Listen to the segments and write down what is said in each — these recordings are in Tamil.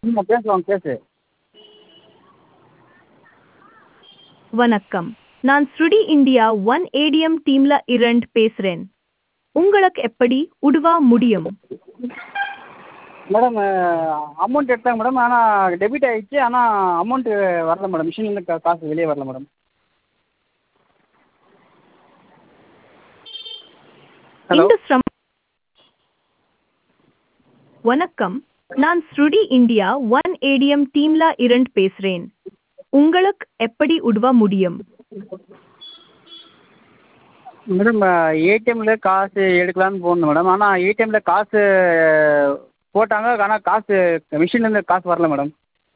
ம் பேசலாம் பேசு வணக்கம் நான் ஸ்ருடி இந்தியா ஒன் ஏடிஎம் டீம்ல இரண்டு பேசுறேன் உங்களுக்கு எப்படி உதவ முடியும் மேடம் அமௌண்ட் எடுத்தாங்க மேடம் ஆனால் டெபிட் ஆகிடுச்சு ஆனால் அமௌண்ட்டு வரல மேடம் மிஷின்லேருந்து கா காசு வெளியே வரல மேடம் ஹலோ இந்த சிரம் வணக்கம் நான் ஸ்ருடி இந்தியா ஒன் ஏடிஎம் டீம்ல இரண்டு பேசுறேன் உங்களுக்கு எப்படி உதவ முடியும் மேடம் ஏடிஎம்மில் காசு எடுக்கலான்னு போனேன் மேடம் ஆனால் ஏடிஎம்மில் காசு போட்டாங்க ஆனால் காசு மிஷின்லேருந்து காசு வரல மேடம்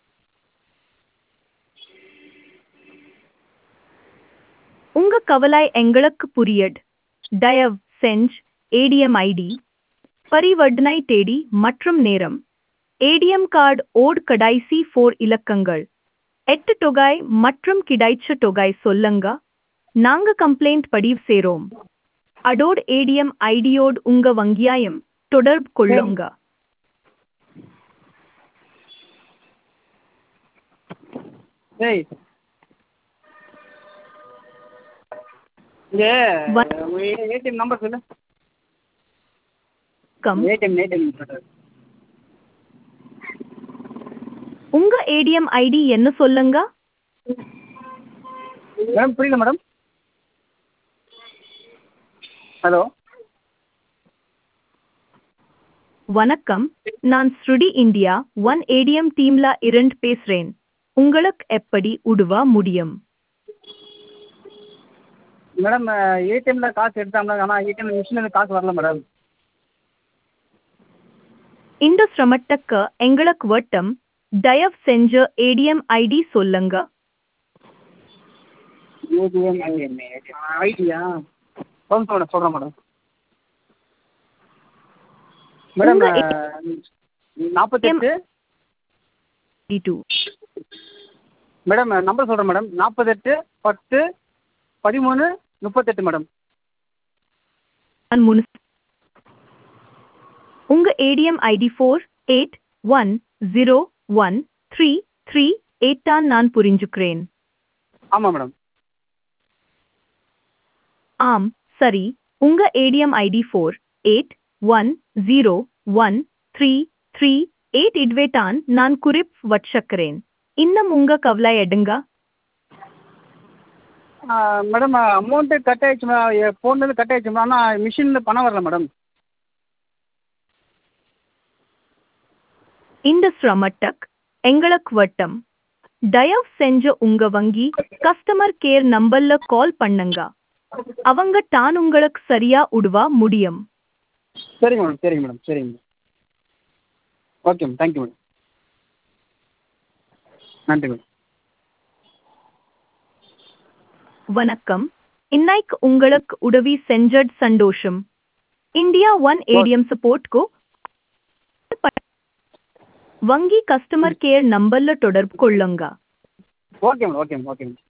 உங்க கவலை எங்களுக்கு புரியட் தயவு செஞ்சு ஏடிஎம் ஐடி பரிவர்த்தனை தேதி மற்றும் நேரம் ஏடிஎம் கார்டு ஓட் கடைசி ஃபோர் இலக்கங்கள் எட்டு தொகை மற்றும் கிடைச்ச தொகை சொல்லுங்க நாங்க கம்ப்ளைண்ட் பதிவு செய்றோம் அடோட் ஏடிஎம் ஐடியோடு உங்க வங்கியாயம் தொடர்பு கொள்ளுங்க ஏய் இங்கே வ- ஏடிஎம் நம்பர் சொல்லு கம் ஏடிஎம் ஏடிஎம் உங்க ஏடிஎம் ஐடி என்ன சொல்லுங்க மேடம் புரியல மேடம் ஹலோ வணக்கம் நான் ஸ்ருடி இந்தியா ஒன் ஏடிஎம் டீம்ல இரண்டு பேசுறேன் உங்களுக்கு எப்படி உதவ முடியும் மேடம் ஏடிஎம்மில் காசு எடுத்தாங்க ஆனால் ஏடிஎம் மிஷின்லேருந்து காசு வரல மேடம் இந்த சிரமத்துக்கு எங்களுக்கு வட்டம் தயவு செஞ்ச ஏடிஎம் ஐடி சொல்லுங்க ஏடிஎம் ஐடியா சொல்லுங்க மேடம் சொல்கிறேன் மேடம் மேடம் உங்க நாற்பத்தெட்டு டூ மேடம் நம்பர் சொல்கிறேன் மேடம் நாற்பத்தெட்டு பத்து பதிமூணு முப்பத்தெட்டு மேடம் நான் முன் உங்க ATM ID four eight one zero one three three eight தான் நான் புரிஞ்சுக்கிறேன் ஆமாம் மேடம் ஆம் சரி உங்க ATM ID four eight one zero one three three eight இதுவே தான் நான் குறிப் வச்சுக்கிறேன் இன்னும் உங்க கவலை எடுங்க மேடம் அமௌண்ட்டு கட் ஆயிடுச்சு மேடம் ஃபோன்லேருந்து கட் ஆயிடுச்சு மேடம் ஆனால் மிஷினில் பணம் வரல மேடம் இந்த சிரமட்டக் எங்களுக்கு வட்டம் தயவு செஞ்ச உங்க வங்கி கஸ்டமர் கேர் நம்பர்ல கால் பண்ணுங்க அவங்க தான் உங்களுக்கு சரியா உதவ முடியும் சரிங்க மேடம் சரிங்க மேடம் சரிங்க madam okay madam thank you madam நன்றி மேடம் வணக்கம் இன்னைக்கு உங்களுக்கு உதவி செஞ்சட் சந்தோஷம் இந்தியா ஒன் ஏடிஎம் சப்போர்ட்க்கு வங்கி கஸ்டமர் கேர் நம்பர்ல தொடர்பு கொள்ளுங்க okay madam okay madam okay madam